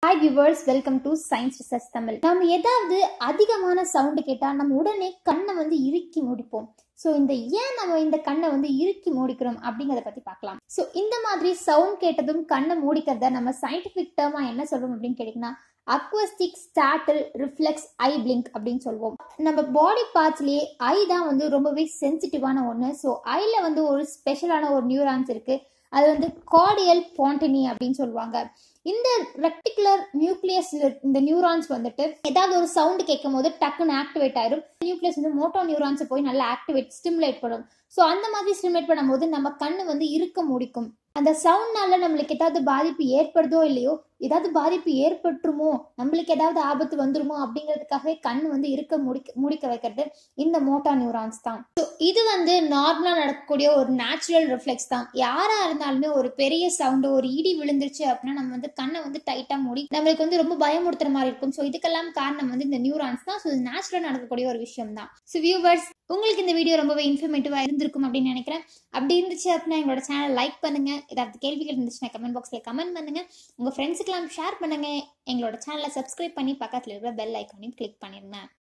hi viewers welcome to science research Tamil நம்ம ஏதாவது அதிகமான சவுண்டு கேட்டால் நம்ம உடனே கண்ணை வந்து இறுக்கி முடிப்போம் ஸோ இந்த ஏன் நம்ம இந்த கண்ணை வந்து இறுக்கி மூடிக்கிறோம் அப்படிங்கிறத பற்றி பார்க்கலாம் ஸோ இந்த மாதிரி சவுண்ட் கேட்டதும் கண்ணை மூடிக்கிறத நம்ம சயின்டிஃபிக் டேர்மாக என்ன சொல்றோம் அப்படின்னு கேட்டிங்கன்னா acoustic startle reflex eye blink அப்படின்னு சொல்லுவோம் நம்ம பாடி பார்ட்ஸ்லேயே ஐ தான் வந்து ரொம்பவே சென்சிட்டிவான ஒன்று ஸோ ஐல வந்து ஒரு ஸ்பெஷலான ஒரு நியூரான்ஸ் இருக்கு அது வந்து கார்டியல் பாண்டினி அப்படின்னு சொல்லுவாங்க இந்த ரெக்டிகுலர் நியூக்ளியஸ் இந்த நியூரான்ஸ் வந்துட்டு ஏதாவது ஒரு சவுண்ட் கேட்கும் போது டக்குன்னு ஆக்டிவேட் ஆயிரும் நியூக்ளியஸ் வந்து மோட்டோ நியூரான்ஸை போய் நல்லா ஆக்டிவேட் ஸ்டிமுலேட் பண்ணும் ஸோ அந்த மாதிரி ஸ்டிமுலேட் பண்ணும்போது நம்ம கண்ணு வந்து இருக்க முடிக்கும் அந்த சவுண்ட்னால நம்மளுக்கு ஏதாவது பாதிப்பு ஏற்படுதோ இல்லையோ ஏதாவது பாதிப்பு ஏற்பட்டுருமோ நம்மளுக்கு ஏதாவது ஆபத்து வந்துருமோ அப்படிங்கிறதுக்காகவே கண் வந்து இருக்க முடிக்க முடிக்க வைக்கிறது இந்த மோட்டா நியூரான்ஸ் தான் ஸோ இது வந்து நார்மலாக நடக்கக்கூடிய ஒரு நேச்சுரல் ரிஃப்ளெக்ஸ் தான் யாராக இருந்தாலுமே ஒரு பெரிய சவுண்டு ஒரு இடி விழுந்துருச்சு அப்படின்னா நம்ம வந்து கண்ணை வந்து டைட்டாக மூடி நம்மளுக்கு வந்து ரொம்ப பயமுறுத்துற மாதிரி இருக்கும் ஸோ இதுக்கெல்லாம் காரணம் வந்து இந்த நியூரான்ஸ் தான் ஸோ இது நேச்சுரலாக நடக்கக்கூடிய ஒரு விஷயம் தான் ஸோ வியூவர்ஸ் உங்களுக்கு இந்த வீடியோ ரொம்பவே இன்ஃபர்மேட்டிவாக இருந்திருக்கும் அப்படின்னு நினைக்கிறேன் அப்படி இருந்துச்சு அப்படின்னா எங்களோட சேனல் லைக் பண்ணுங்க ஏதாவது கேள்விகள் இருந்துச்சுன்னா கமெண்ட் பாக்ஸில் கமெண்ட் பண்ணுங்க உங்கள் ஃப்ரெண்ட்ஸுக்கெல்லாம் ஷேர் பண்ணுங்க எங்களோட சேனலை சப்ஸ்கிரைப் பண்ணி பக்கத்தில் இருக்கிற பெல் ஐக்கானையும் கிளிக் பண்ணிருங்க